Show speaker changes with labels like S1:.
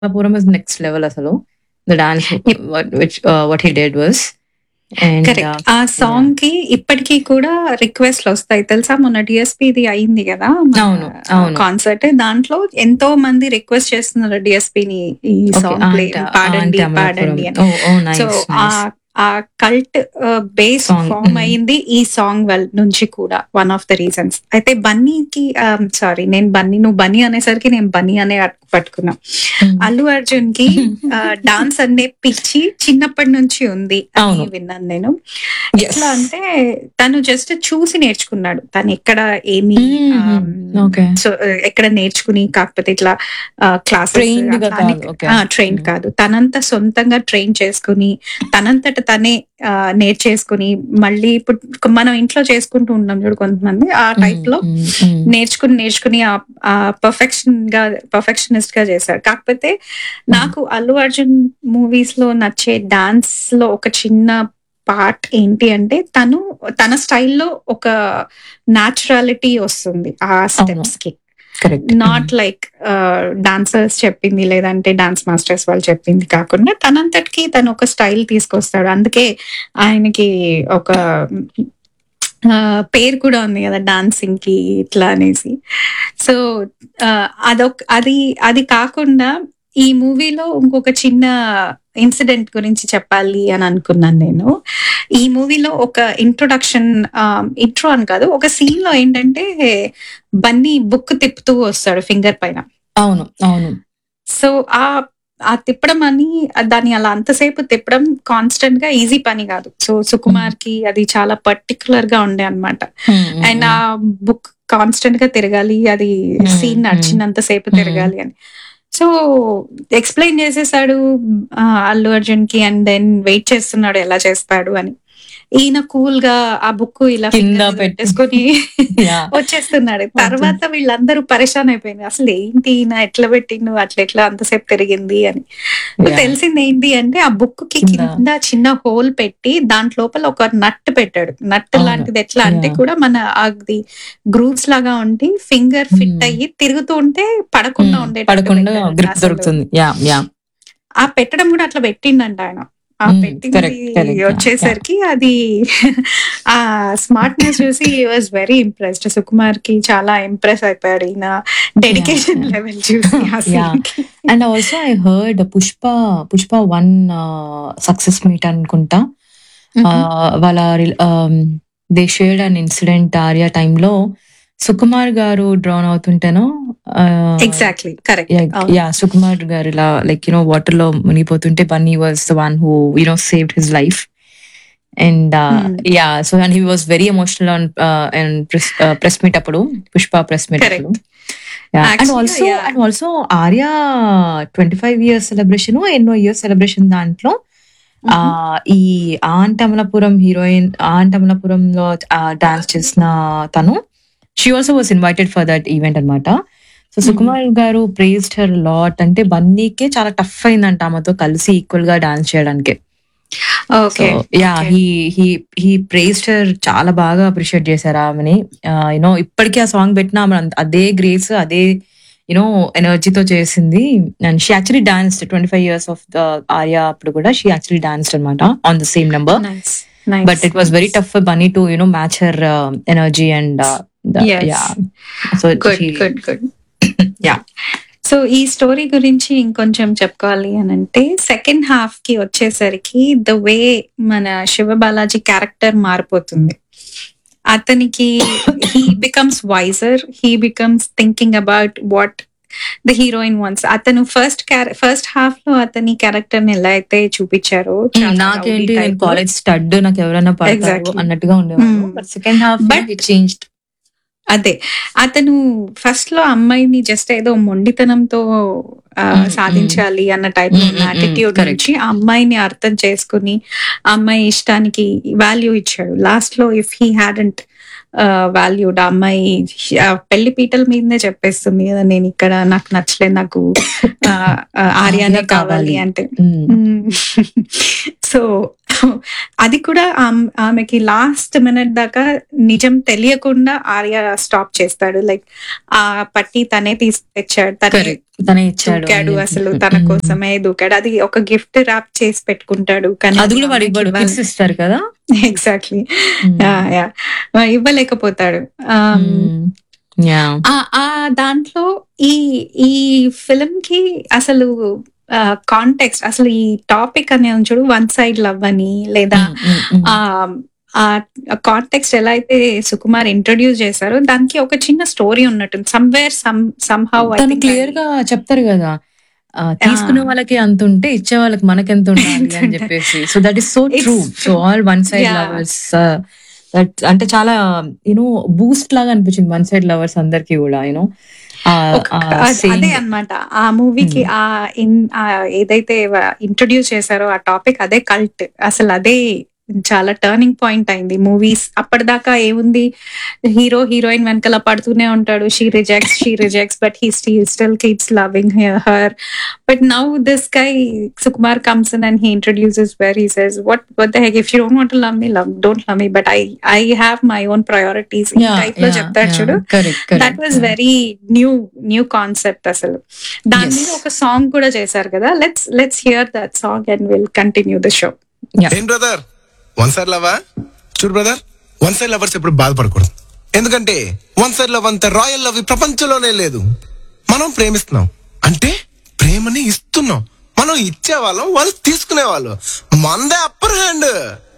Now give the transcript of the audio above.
S1: Puram is next level అసలు the dance what which uh, what he did was and uh,
S2: correct ఆ song కి ఇప్పటికీ కూడా రిక్వెస్ట్లు వస్తాయి తెలుసా మొన్న డిఎస్పి ఇది అయింది కదా
S1: అవును, అవును.
S2: కాన్సర్ట్ దాంట్లో ఎంతో మంది రిక్వెస్ట్ చేస్తున్నారు డిఎస్పి ని ఈ
S1: okay,
S2: సాంగ్ ప్లే
S1: Anta-
S2: పాడండి
S1: Anta
S2: పాడండి
S1: Amalapuram.
S2: అని
S1: oh oh nice
S2: సో ఆ
S1: nice
S2: ఆ cult base
S1: Song,
S2: form
S1: mm.
S2: అయింది ఈ సాంగ్ వల్ నుంచి కూడా వన్ ఆఫ్ ద రీజన్స్ అయితే బన్నీకి సారీ నేను బన్నీ నువ్వు బన్నీ అనేసరికి నేను బన్నీ అనే పట్టుకున్నా
S1: Mm.
S2: అల్లు అర్జున్ కి డాన్స్ అనే పిచ్చి చిన్నప్పటి నుంచి ఉంది అని
S1: అవును.
S2: విన్నాను నేను
S1: Yes.
S2: ఎట్లా అంటే తను జస్ట్ చూసి నేర్చుకున్నాడు తను ఎక్కడ ఏమి
S1: Mhm. Okay.
S2: సో ఎక్కడ నేర్చుకుని కాకపోతే ఇట్లా
S1: Trained గా కాదు, okay.
S2: Classes train
S1: Mm.
S2: కాదు తనంతా సొంతంగా ట్రైన్ చేసుకుని తనంతట తనే ఆ, నేర్చేసుకుని మళ్ళీ ఇప్పుడు మనం ఇంట్లో చేసుకుంటూ ఉన్నాం చూడు కొంతమంది ఆ టైప్ లో
S1: Mm, mm, mm.
S2: నేర్చుకుని నేర్చుకుని ఆ పర్ఫెక్షన్ గా పర్ఫెక్షనిస్ట్ గా చేశాడు కాకపోతే నాకు అల్లు అర్జున్ మూవీస్ లో నచ్చే డాన్స్ లో ఒక చిన్న పార్ట్ ఏంటి అంటే తను తన స్టైల్లో ఒక నాచురాలిటీ వస్తుంది ఆ స్టెప్స్ కి
S1: Correct.
S2: నాట్ లైక్ డాన్సర్స్ చెప్పింది లేదంటే డాన్స్ మాస్టర్స్ వాళ్ళు చెప్పింది కాకుండా తనంతటికి తను ఒక స్టైల్ తీసుకొస్తాడు అందుకే ఆయనకి ఒక ఆ, పేరు కూడా ఉంది కదా డాన్సింగ్ కి ఇట్లా అనేసి సో అదొక అది అది కాకుండా ఈ మూవీలో ఇంకొక చిన్న ఇన్సిడెంట్ గురించి చెప్పాలి అని అనుకున్నాను నేను ఈ మూవీలో ఒక ఇంట్రొడక్షన్ ఇంట్రో అని కాదు ఒక సీన్ లో ఏంటంటే బన్నీ బుక్ తిప్పుతూ వస్తాడు ఫింగర్ పైన
S1: అవును అవును
S2: సో ఆ ఆ తిప్పడం అని దాన్ని అలా అంతసేపు తిప్పడం కాన్స్టెంట్ గా ఈజీ పని కాదు సో సుకుమార్ కి అది చాలా పర్టికులర్ గా ఉండే అనమాట
S1: Mm, mm,
S2: అండ్ ఆ బుక్ కాన్స్టెంట్ గా తిరగాలి అది
S1: Hmm,
S2: సీన్ నడిచినంత సేపు
S1: Hmm.
S2: తిరగాలి అని సో ఎక్స్ప్లెయిన్ చేసేసాడు ఆ, అల్లు అర్జున్ కి అండ్ దెన్ వెయిట్ చేస్తున్నాడు ఎలా చేస్తాడు అని ఈయన కూల్ గా ఆ బుక్ ఇలా
S1: కింద
S2: finger మీద
S1: పెట్టి.
S2: పెట్టేసుకొని
S1: Yeah.
S2: వచ్చేస్తున్నాడు తర్వాత వీళ్ళందరూ పరేషాన్ అయిపోయింది అసలు ఏంటి ఈయన ఎట్లా పెట్టిండు అట్లా ఎట్లా అంతసేపు తిరిగింది అని
S1: Yeah.
S2: తెలిసింది ఏంటి అంటే ఆ బుక్ కి
S1: కింద.
S2: కింద చిన్న హోల్ పెట్టి దాంట్ లోపల ఒక నట్ పెట్టాడు నట్
S1: అవును.
S2: లాంటిది ఎట్లా అంటే
S1: Yeah.
S2: కూడా మన అది గ్రూప్స్ లాగా ఉండి ఫింగర్ ఫిట్
S1: Hmm.
S2: అయ్యి తిరుగుతూ ఉంటే పడకుండా
S1: Mm,
S2: ఉండే
S1: పడకుండా గ్రిప్ దొరుకుతుంది యా యా
S2: ఆ పెట్టడం కూడా అట్లా పెట్టిండంట ఆయన ఆ
S1: Mm,
S2: పెట్టింది
S1: correct, correct, yeah,
S2: వచ్చేసరికి అది ఆ స్మార్ట్నెస్ చూసి వాజ్ వెరీ ఇంప్రెస్డ్ సుకుమార్ కి చాలా ఇంప్రెస్ అయిపోయాడు ఈయన డెడికేషన్
S1: yeah.
S2: లెవెల్ చూసి ఆ
S1: Yeah.
S2: scene కి.
S1: And also I heard Pushpa Pushpa one success meet అనుకుంటా Uh, వాళ్ళ they shared an incident Arya టైంలో సుకుమార్ గారు డ్రాన్ అవుతుంటేనో
S2: exactly correct
S1: yeah Sukumar garu ఇలా లైక్ యునో వాటర్ లో మునిగిపోతుంటే Bunny was the one who you know saved his life and
S2: Hmm.
S1: Yeah so and he was very emotional on and press meet అప్పుడు Pushpa press meet
S2: Correct.
S1: అప్పుడు and
S2: Actually,
S1: also
S2: yeah.
S1: And also Arya twenty five years celebration ఎన్నో years celebration దాంట్లో ఆ ఈ Antamalapuram heroine ఆంటమలపురంలో dance చేసిన తను she also was invited for that event అన్నమాట so Sukumar garu praised her lot అంటే బన్నీకే చాలా టఫ్ అయిందంట ఆమెతో కలిసి ఈక్వల్ గా డాన్స్ చేయడానికి
S2: okay
S1: yeah
S2: Okay.
S1: He he he praised her చాలా బాగా అప్రిషియేట్ చేశారు ఆమెని యూనో ఇప్పటికీ ఆ సాంగ్ పెట్టిన ఆమె అంత- అదే గ్రేస్ అదే యూనో ఎనర్జీతో చేసింది and she actually danced twenty five years of the Arya అప్పుడు కూడా షీ యాక్చువల్లీ డాన్స్డ్ అనమాట on the same number
S2: nice
S1: but it was very tough for Bunny to you know match her energy and
S2: Yes.
S1: Yeah so
S2: good good good
S1: Yeah.
S2: So ఈ story గురించి ఇంకొంచెం చెప్పుకోవాలి అని అంటే second half కి వచ్చేసరికి the way మన శివ బాలాజీ క్యారెక్టర్ మారిపోతుంది అతనికి he becomes wiser he becomes thinking about what the heroine wants అతను ఫస్ట్ ఫస్ట్ హాఫ్ లో అతని క్యారెక్టర్ ని ఎలా అయితే చూపించారో చాలా
S1: నాకేంటి
S2: rowdy
S1: నేను
S2: type లో.
S1: కాలేజ్ స్టడ్ నాకు ఎవరైనా పడతారు
S2: Exactly.
S1: అన్నట్టుగా ఉండేవారు
S2: Hmm.
S1: But second half
S2: But-
S1: but changed
S2: అదే అతను ఫస్ట్ లో అమ్మాయిని జస్ట్ ఏదో మొండితనంతో ఆ,
S1: Mm,
S2: సాధించాలి అన్న type
S1: Mm, mm, mm,
S2: attitude
S1: correct.
S2: నుంచి ఆ అమ్మాయిని అర్థం చేసుకుని ఆ అమ్మాయి ఇష్టానికి వాల్యూ ఇచ్చాడు లాస్ట్ లో ఇఫ్ హీ హ్యాడెంట్ వాల్యూడ్ ఆ అమ్మాయి ఆ, పెళ్లి పీటల మీదనే చెప్పేస్తుంది కదా నేను ఇక్కడ నాకు నచ్చలేదు నాకు ఆ, ఆ, ఆర్యానే
S1: ఆర్య
S2: కావాలి
S1: కావాలి.
S2: అంటే
S1: Hmm.
S2: సో సో అది కూడా ఆమ్- ఆమెకి లాస్ట్ మినిట్ దాకా నిజం తెలియకుండా ఆర్య స్టాప్ చేస్తాడు లైక్ ఆ పట్టి తనే తీసి తెచ్చాడు తనే
S1: Correct. తనే ఇచ్చాడు
S2: దూకాడు
S1: అని.
S2: అసలు తన
S1: Mm.
S2: కోసమే దూకాడు అది ఒక గిఫ్ట్ ర్యాప్ చేసి పెట్టుకుంటాడు కానీ
S1: అది కూడా వాడు ఇవ్వడు కిస్ ఇస్తారు కదా
S2: ఎగ్జాక్ట్లీ
S1: Mm.
S2: ఇవ్వలేకపోతాడు Um,
S1: Mm. Yeah.
S2: ఆ ఆ దాంట్లో ఈ ఈ ఫిల్మ్ కి అసలు కాంటెక్స్ట్ అసలు ఈ టాపిక్ అనే చూడు వన్ సైడ్ లవ్ అని లేదా
S1: Mm, mm, mm.
S2: ఆ ఆ కాంటెక్స్ట్ ఎలా అయితే సుకుమార్ ఇంట్రొడ్యూస్ చేశారో దానికి ఒక చిన్న స్టోరీ ఉన్నట్టుంది సమ్వేర్ సమ్ సమ్ హౌ
S1: తను క్లియర్ గా చెప్తారు కదా ఆ, తీసుకునే వాళ్ళకి అంత ఉంటే ఇచ్చే వాళ్ళకి మనకెంత ఉండాలి
S2: ఎంత
S1: అని
S2: ఉండాలి.
S1: చెప్పేసి so that is so
S2: It's
S1: true so all one side
S2: Yeah.
S1: Lovers that అంటే చాలా యూనో బూస్ట్ లాగా అనిపించింది వన్ సైడ్ లవర్స్ అందరికి కూడా యూనో
S2: అదే అన్నమాట ఆ మూవీకి ఆ ఇన్ ఆ ఏదైతే ఇంట్రొడ్యూస్ చేశారో ఆ టాపిక్ అదే కల్ట్ అసలు అదే చాలా టర్నింగ్ పాయింట్ అయింది మూవీస్ అప్పటిదాకా ఏముంది హీరో హీరోయిన్ వెనకాల పడుతూనే ఉంటాడు she rejects she rejects but he still still keeps loving her but now this guy Sukumar comes in and he introduces where he says what what the heck if you don't want love me love don't love me but I I have my own priorities ఈ type లో చెప్తాడు చూడు that was very new new concept అసలు దాని
S1: Yes.
S2: మీద ఒక song కూడా చేశారు కదా let's let's hear that song and will continue the show
S3: ఏం బ్రదర్ వన్ సైడ్ లవా చూడు బ్రదర్ వన్ సైడ్ లవర్స్ ఎప్పుడు బాధపడకూడదు ఎందుకంటే వన్ సైడ్ లవ్ అంత రాయల్ లవ్ ఈ ప్రపంచంలోనే లేదు మనం ప్రేమిస్తున్నాం అంటే ప్రేమని ఇస్తున్నాం మనం ఇచ్చే వాళ్ళం వాళ్ళు తీసుకునే వాళ్ళు మందే అప్పర్ హ్యాండ్